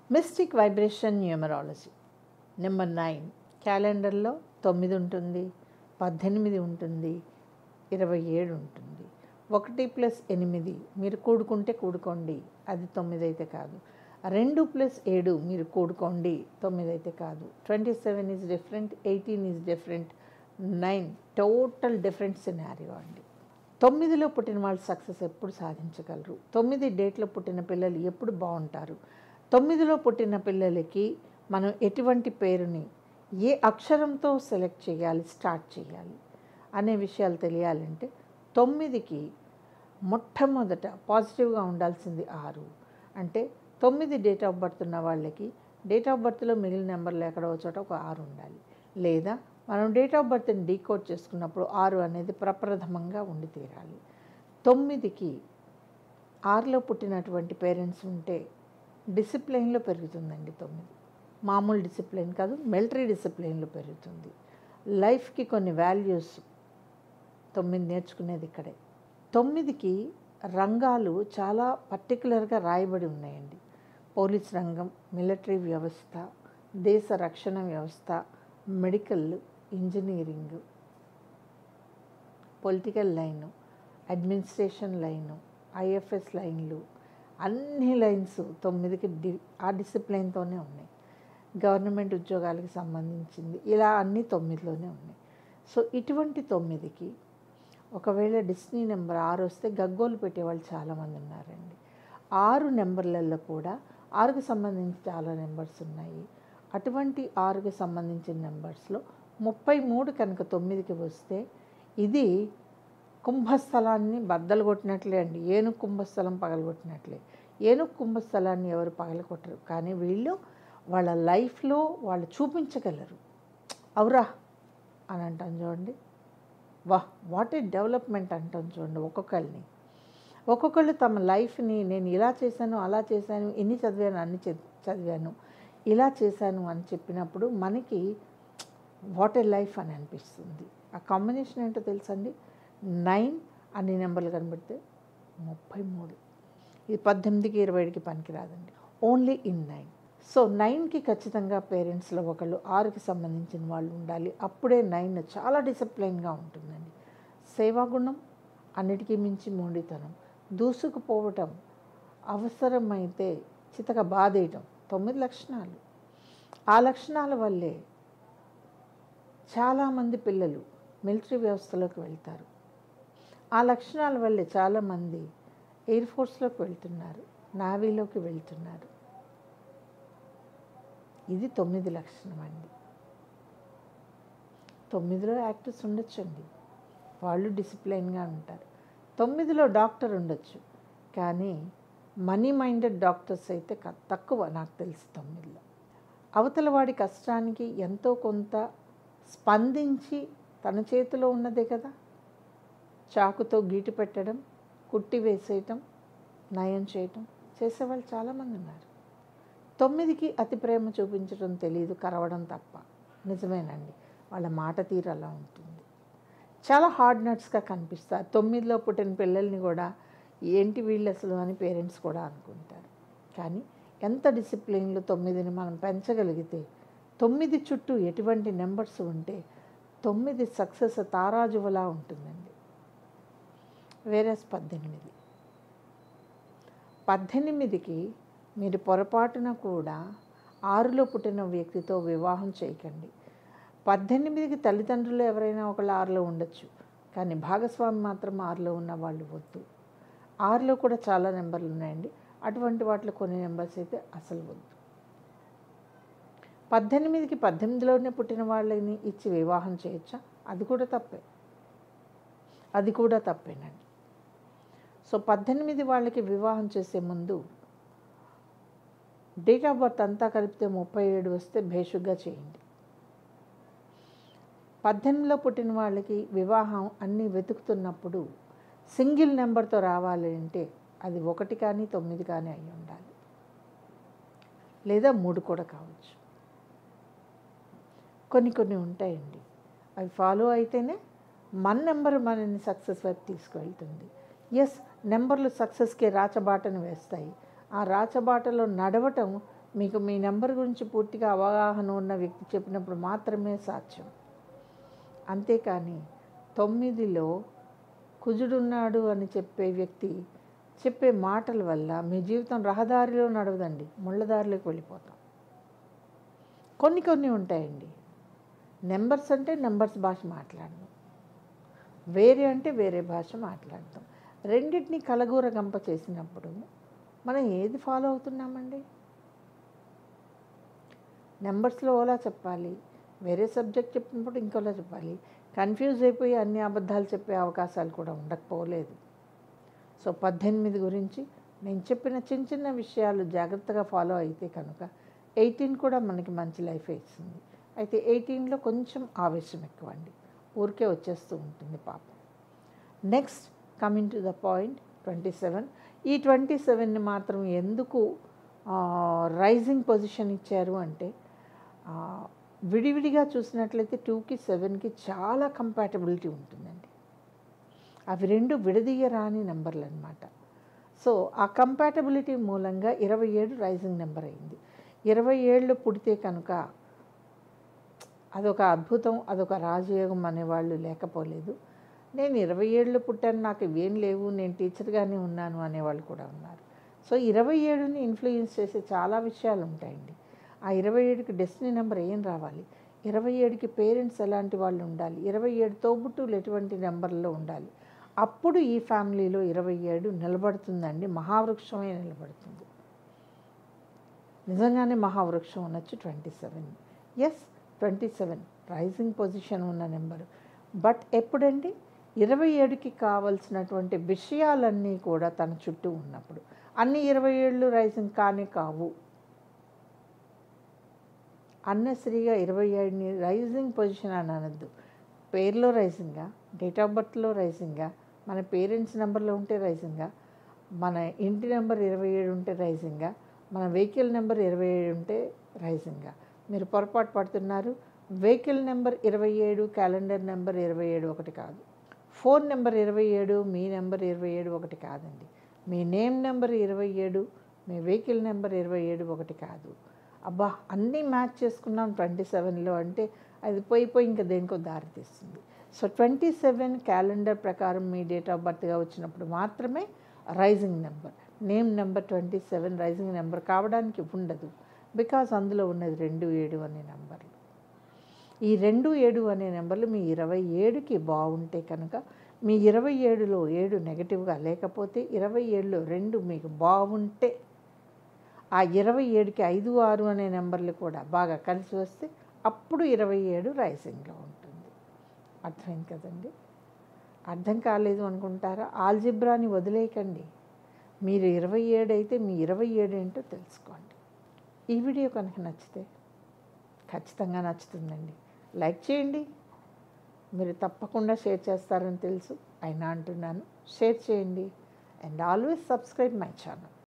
mystic vibration numerology number nine క్యాలెండర్లో తొమ్మిది ఉంటుంది పద్దెనిమిది ఉంటుంది ఇరవై ఏడు ఉంటుంది ఒకటి ప్లస్ ఎనిమిది మీరు కూడుకుంటే కూడుకోండి అది తొమ్మిది అయితే కాదు రెండు ప్లస్ ఏడు మీరు కూడుకోండి తొమ్మిది అయితే కాదు twenty seven is different eighteen is different nine total different scenario అండి తొమ్మిదిలో పుట్టిన వాళ్ళు సక్సెస్ ఎప్పుడు సాధించగలరు తొమ్మిది డేట్లో పుట్టిన పిల్లలు ఎప్పుడు బాగుంటారు తొమ్మిదిలో పుట్టిన పిల్లలకి మనం ఎటువంటి పేరుని ఏ అక్షరంతో సెలెక్ట్ చేయాలి స్టార్ట్ చేయాలి అనే విషయాలు తెలియాలంటే తొమ్మిదికి మొట్టమొదట పాజిటివ్గా ఉండాల్సింది ఆరు అంటే తొమ్మిది డేట్ ఆఫ్ బర్త్ ఉన్న వాళ్ళకి డేట్ ఆఫ్ బర్త్లో మిగిలిన నెంబర్లు ఎక్కడో చోట ఒక ఆరు ఉండాలి లేదా మనం డేట్ ఆఫ్ బర్త్ని డీకోడ్ చేసుకున్నప్పుడు ఆరు అనేది ప్రప్రథమంగా ఉండి తీరాలి తొమ్మిదికి ఆరులో పుట్టినటువంటి పేరెంట్స్ ఉంటే డిసిప్లైన్లో పెరుగుతుందండి తొమ్మిది మామూలు డిసిప్లైన్ కాదు మిలిటరీ డిసిప్లైన్లో పెరుగుతుంది లైఫ్కి కొన్ని వాల్యూస్ తొమ్మిది నేర్చుకునేది ఇక్కడే తొమ్మిదికి రంగాలు చాలా పర్టికులర్గా రాయబడి ఉన్నాయండి పోలీస్ రంగం మిలిటరీ వ్యవస్థ దేశ రక్షణ వ్యవస్థ medical engineering political line administration line IFS లైన్లు అన్ని లైన్స్ తొమ్మిదికి డి ఆ డిసిప్లైన్తోనే ఉన్నాయి గవర్నమెంట్ ఉద్యోగాలకు సంబంధించింది ఇలా అన్నీ తొమ్మిదిలోనే ఉన్నాయి సో ఇటువంటి తొమ్మిదికి ఒకవేళ డిస్నీ నెంబర్ ఆరు వస్తే గగ్గోలు పెట్టేవాళ్ళు చాలామంది ఉన్నారండి ఆరు నెంబర్లలో కూడా ఆరుకు సంబంధించి చాలా నెంబర్స్ ఉన్నాయి అటువంటి ఆరుకు సంబంధించిన నెంబర్స్లో ముప్పై మూడు కనుక తొమ్మిదికి వస్తే ఇది కుంభస్థలాన్ని బద్దలు కొట్టినట్లే అండి ఏనుగు కుంభస్థలం పగలగొట్టినట్లే ఏనుగు కుంభస్థలాన్ని ఎవరు పగలగొట్టరు కానీ వీళ్ళు వాళ్ళ లైఫ్లో వాళ్ళు చూపించగలరు అవురా అని అంటాం చూడండి వా వాట్ ఏ డెవలప్మెంట్ అంటాం చూడండి ఒక్కొక్కరిని ఒక్కొక్కళ్ళు తమ లైఫ్ని నేను ఇలా చేశాను అలా చేశాను ఇన్ని చదివాను అన్ని చదివాను ఇలా చేశాను అని చెప్పినప్పుడు మనకి వాట్ ఏ లైఫ్ అని అనిపిస్తుంది ఆ కాంబినేషన్ ఏంటో తెలుసండి నైన్ అన్ని నెంబర్లు కనబడితే ముప్పై మూడు ఇది పద్దెనిమిదికి ఇరవై ఏడుకి పనికిరాదండి ఓన్లీ ఇన్ నైన్ సో నైన్కి ఖచ్చితంగా పేరెంట్స్లో ఒకళ్ళు ఆరుకి సంబంధించిన వాళ్ళు ఉండాలి అప్పుడే నైన్ చాలా డిసిప్లైన్గా ఉంటుందండి సేవాగుణం అన్నిటికీ మించి మొండితనం దూసుకుపోవటం అవసరమైతే చితక బాధేయటం తొమ్మిది లక్షణాలు ఆ లక్షణాల వల్లే చాలామంది పిల్లలు మిలిటరీ వ్యవస్థలోకి వెళ్తారు ఆ లక్షణాల వల్లే చాలామంది ఎయిర్ ఫోర్స్లోకి వెళ్తున్నారు నావీలోకి వెళ్తున్నారు ఇది తొమ్మిది లక్షణం అండి తొమ్మిదిలో యాక్టర్స్ ఉండొచ్చండి వాళ్ళు డిసిప్లైన్గా ఉంటారు తొమ్మిదిలో డాక్టర్ ఉండొచ్చు కానీ మనీ మైండెడ్ డాక్టర్స్ అయితే క- తక్కువ నాకు తెలిసి తొమ్మిదిలో అవతల వాడి కష్టానికి ఎంతో కొంత స్పందించి తన చేతిలో ఉన్నదే కదా చాకుతో గీటు పెట్టడం కుట్టి వేసేయటం నయం చేయటం చేసేవాళ్ళు చాలామంది ఉన్నారు తొమ్మిదికి అతి ప్రేమ చూపించడం తెలియదు కరవడం తప్ప నిజమేనండి వాళ్ళ మాట తీరు అలా ఉంటుంది చాలా హార్డ్ నట్స్గా కనిపిస్తారు తొమ్మిదిలో పుట్టిన పిల్లల్ని కూడా ఏంటి వీళ్ళు అసలు అని పేరెంట్స్ కూడా అనుకుంటారు కానీ ఎంత డిసిప్లిన్లో తొమ్మిదిని మనం పెంచగలిగితే తొమ్మిది చుట్టూ ఎటువంటి నెంబర్స్ ఉంటే తొమ్మిది సక్సెస్ తారాజువలా ఉంటుందండి వేరే పద్దెనిమిది పద్దెనిమిదికి మీరు పొరపాటున కూడా ఆరులో పుట్టిన వ్యక్తితో వివాహం చేయకండి పద్దెనిమిదికి తల్లిదండ్రులు ఎవరైనా ఒకళ్ళు ఆరులో ఉండొచ్చు కానీ భాగస్వామి మాత్రం ఆరులో ఉన్న వాళ్ళు వద్దు ఆరులో కూడా చాలా నెంబర్లు ఉన్నాయండి అటువంటి వాటిలో కొన్ని నెంబర్స్ అయితే అసలు వద్దు పద్దెనిమిదికి పద్దెనిమిదిలోనే పుట్టిన వాళ్ళని ఇచ్చి వివాహం చేయొచ్చా అది కూడా తప్పే అది కూడా తప్పేనండి సో పద్దెనిమిది వాళ్ళకి వివాహం చేసే ముందు డేట్ ఆఫ్ బర్త్ అంతా కలిపితే ముప్పై ఏడు వస్తే భేషుగ్గా చేయండి పద్దెనిమిదిలో పుట్టిన వాళ్ళకి వివాహం అన్నీ వెతుకుతున్నప్పుడు సింగిల్ నెంబర్తో రావాలి అంటే అది ఒకటి కానీ తొమ్మిది కానీ అయి ఉండాలి లేదా మూడు కూడా కావచ్చు కొన్ని కొన్ని ఉంటాయండి అవి ఫాలో అయితేనే మన నెంబర్ మనని సక్సెస్ వైపు తీసుకువెళ్తుంది ఎస్ నెంబర్లు సక్సెస్కి రాచబాటను వేస్తాయి ఆ రాచబాటలో నడవటం మీకు మీ నెంబర్ గురించి పూర్తిగా అవగాహన ఉన్న వ్యక్తి చెప్పినప్పుడు మాత్రమే సాధ్యం అంతేకాని తొమ్మిదిలో కుజుడున్నాడు అని చెప్పే వ్యక్తి చెప్పే మాటల వల్ల మీ జీవితం రహదారిలో నడవదండి ముళ్ళదారిలోకి వెళ్ళిపోతాం కొన్ని కొన్ని ఉంటాయండి నెంబర్స్ అంటే నెంబర్స్ భాష మాట్లాడడం వేరే అంటే వేరే భాష మాట్లాడతాం రెండింటిని కలగూర గంప చేసినప్పుడు మనం ఏది ఫాలో అవుతున్నామండి నెంబర్స్లో ఓలా చెప్పాలి వేరే సబ్జెక్ట్ చెప్పినప్పుడు ఇంకోలా చెప్పాలి కన్ఫ్యూజ్ అయిపోయి అన్ని అబద్ధాలు చెప్పే అవకాశాలు కూడా ఉండకపోలేదు సో పద్దెనిమిది గురించి నేను చెప్పిన చిన్న చిన్న విషయాలు జాగ్రత్తగా ఫాలో అయితే కనుక ఎయిటీన్ కూడా మనకి మంచి లైఫ్ ఇస్తుంది అయితే ఎయిటీన్లో కొంచెం ఆవేశం ఎక్కువ అండి ఊరికే వచ్చేస్తూ ఉంటుంది పాపం next coming to the point twenty seven ఈ ట్వంటీ సెవెన్ని మాత్రం ఎందుకు రైజింగ్ పొజిషన్ ఇచ్చారు అంటే ఆ, విడివిడిగా చూసినట్లయితే టూకి సెవెన్కి చాలా కంపాటబిలిటీ ఉంటుందండి అవి రెండు విడదీయరాని నెంబర్లు అనమాట సో ఆ కంపాటబిలిటీ మూలంగా ఇరవై ఏడు రైజింగ్ నెంబర్ అయింది ఇరవై ఏళ్ళు పుడితే కనుక అదొక అద్భుతం అదొక రాజయోగం అనేవాళ్ళు లేకపోలేదు నేను ఇరవై ఏళ్ళు పుట్టాను నాకు ఇవేం లేవు నేను టీచర్గానే ఉన్నాను అనేవాళ్ళు కూడా ఉన్నారు సో ఇరవై ఏడుని ఇన్ఫ్లుయెన్స్ చేసే చాలా విషయాలు ఉంటాయండి ఆ ఇరవై ఏడుకి డెస్టినీ నెంబర్ ఏం రావాలి ఇరవై ఏడుకి పేరెంట్స్ ఎలాంటి వాళ్ళు ఉండాలి ఇరవై ఏడు తోబుట్టులు ఎటువంటి నెంబర్లో ఉండాలి అప్పుడు ఈ ఫ్యామిలీలో ఇరవై ఏడు నిలబడుతుందండి మహావృక్షమే నిలబడుతుంది నిజంగానే మహావృక్షం అనొచ్చు twenty seven yes twenty seven rising position ఉన్న నెంబరు బట్ ఎప్పుడండి ఇరవై ఏడుకి కావలసినటువంటి విషయాలన్నీ కూడా తన చుట్టూ ఉన్నప్పుడు అన్ని ఇరవై ఏళ్ళు రైజింగ్ కానే కావు అన్నెసరీగా ఇరవై ఏడుని రైజింగ్ పొజిషన్ అని అనద్దు పేర్లో రైజింగా డేట్ ఆఫ్ బర్త్లో రైజింగా మన పేరెంట్స్ నెంబర్లో ఉంటే రైజింగా మన ఇంటి నెంబర్ ఇరవై ఏడు ఉంటే రైజింగా మన వెహికల్ నెంబర్ ఇరవై ఏడు ఉంటే రైజింగా మీరు పొరపాటు పడుతున్నారు వెహికల్ నెంబర్ ఇరవై ఏడు క్యాలెండర్ నెంబర్ ఇరవై ఏడు ఒకటి కాదు ఫోన్ నెంబర్ ఇరవై ఏడు మీ నెంబర్ ఇరవై ఏడు ఒకటి కాదండి మీ నేమ్ నెంబర్ ఇరవై ఏడు మీ వెహికల్ నెంబర్ ఇరవై ఏడు ఒకటి కాదు అబ్బా అన్నీ మ్యాచ్ చేసుకున్నాం ట్వంటీ సెవెన్లో అంటే అది పోయి పోయి ఇంకా దేనికో దారి తీస్తుంది సో ట్వంటీ సెవెన్ క్యాలెండర్ ప్రకారం మీ డేట్ ఆఫ్ బర్త్గా వచ్చినప్పుడు మాత్రమే rising number name number twenty seven rising number కావడానికి ఉండదు బికాస్ అందులో ఉన్నది రెండు ఏడు అనే నెంబర్లు ఈ రెండు ఏడు అనే నెంబర్లు మీ ఇరవై ఏడుకి బాగుంటే కనుక మీ ఇరవై ఏడులో ఏడు నెగటివ్గా లేకపోతే ఇరవై ఏడులో రెండు మీకు బాగుంటే ఆ ఇరవై ఏడుకి ఐదు ఆరు అనే నెంబర్లు కూడా బాగా కలిసి వస్తే అప్పుడు ఇరవై ఏడు రైజింగ్లో ఉంటుంది అర్థమైంది కదండి అర్థం కాలేదు అనుకుంటారా ఆల్జిబ్రాని వదిలేయకండి మీరు ఇరవై ఏడు అయితే మీ ఇరవై ఏడు ఏంటో తెలుసుకోండి ఈ వీడియో కనుక నచ్చితే ఖచ్చితంగా నచ్చుతుందండి లైక్ చేయండి మీరు తప్పకుండా షేర్ చేస్తారని తెలుసు అయినా అంటున్నాను షేర్ చేయండి and always subscribe my channel